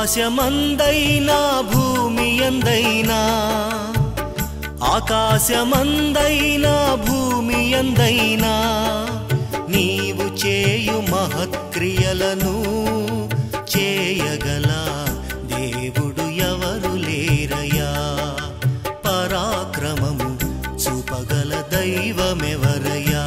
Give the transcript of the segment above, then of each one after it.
ఆకాశమందైనా భూమి ఎందైనా ఆకాశమందైనా భూమి ఎందైనా నీవు చేయు మహత్క్రియలను చేయగల దేవుడు ఎవరు లేరయ్యా పరాక్రమము చూపగల దైవమెవరయ్యా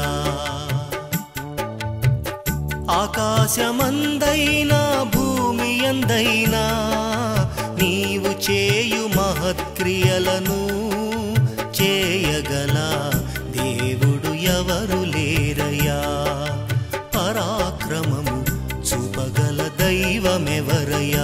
ఆకాశమందైనా భూమి ఎందైనా నీవు చేయు మహత్క్రియలను చేయగల దేవుడు ఎవరు లేరయ్యా పరాక్రమము చూపగల దైవమెవరయ్యా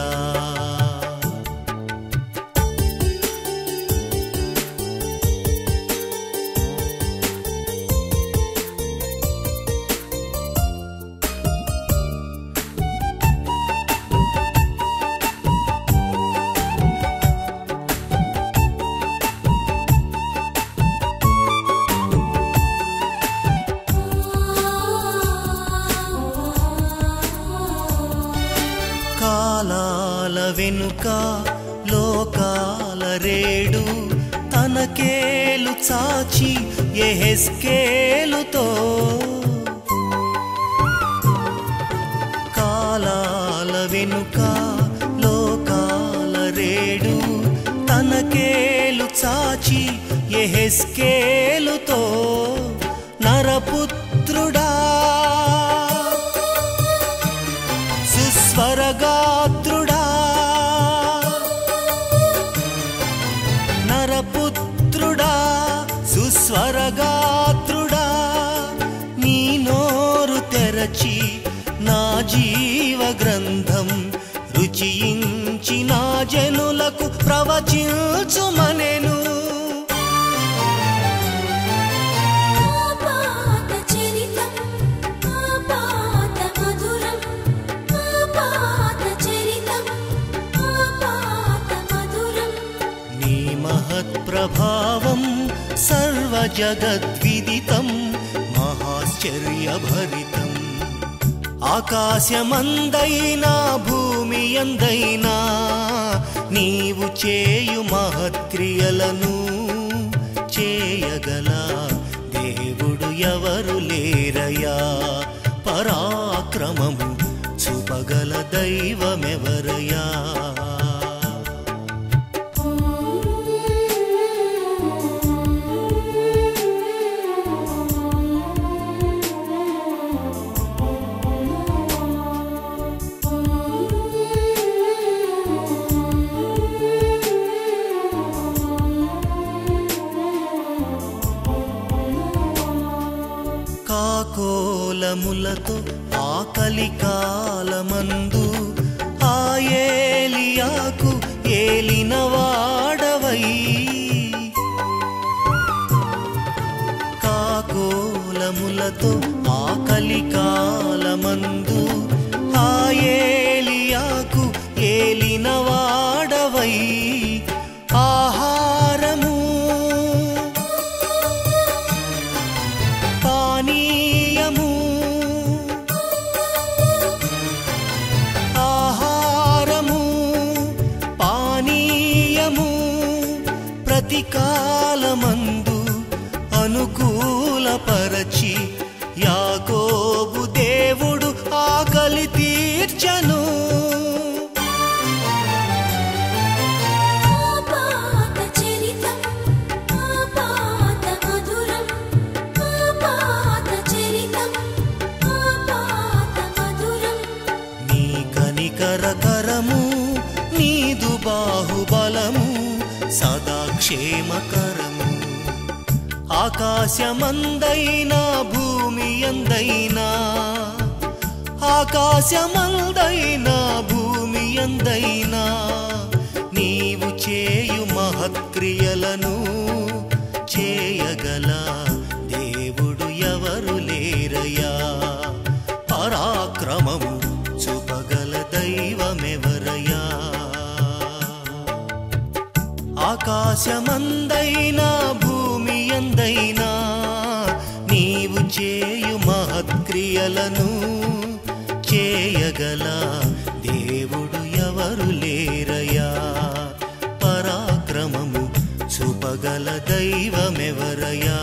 కాలాల వెనుక లోకాల రేడు తనకేలు చాచి ఎహెస్కేలుతో కాలాల వెనుక లోకాల రేడు తనకేలు చాచి ఎహెస్కేలుతో నరపుత్రుడా సుస్వరగాత్రుడా నరపుత్రుడా సుస్వరగాత్రుడా నీ నోరు తెరచి నా జీవ గ్రంథం రుచియించి నా జనులకు ప్రవచించుమనెను ఆపాత చరితం ఆపాత మధురం ఆపాత చరితం ఆపాత మధురం నీ మహత్ప్రభావం సర్వజగద్విదితం మహాశ్చర్యభరితం ఆకాశమందైనా భూమి ఎందైనా నీవు చేయు మహత్క్రియలను చేయగల దేవుడు ఎవరు లేరయ్యా పరాక్రమము చూపగల దైవమెవరయ్యా కాకోలములతో ఆకలి కాలమందు ఆయేలియాకు ఏలిన వాడవై కాకోలములతో ఆకలి కాలమందు ఆయేలియాకు ఏలిన వాడవై ఆహారము పానీయము ఆహారము పానీయము ప్రతి కాలమందు అనుకూలపరచి యాకోబు దేవుడు ఆకలి తీర్చను ఆపాత చరితం ఆపాత మధురం ఆపాత చరితం ఆపాత మధురం నీ కనికరకరము నీదు బాహుబలము సదా క్షేమకరము ఆకాశమందైనా భూమి ఎందైనా ఆకాశమందైనా భూమి ఎందైనా నీవు చేయు మహత్క్రియలను చేయగల దేవుడు ఎవరు లేరయ్యా పరాక్రమము చూపగల దైవమెవరయ్యా ఆకాశమందైనా భూమి ఎందైనా నీవు చేయు మహత్క్రియలను చేయగల దేవుడు ఎవరు లేరు దైవమెవరయా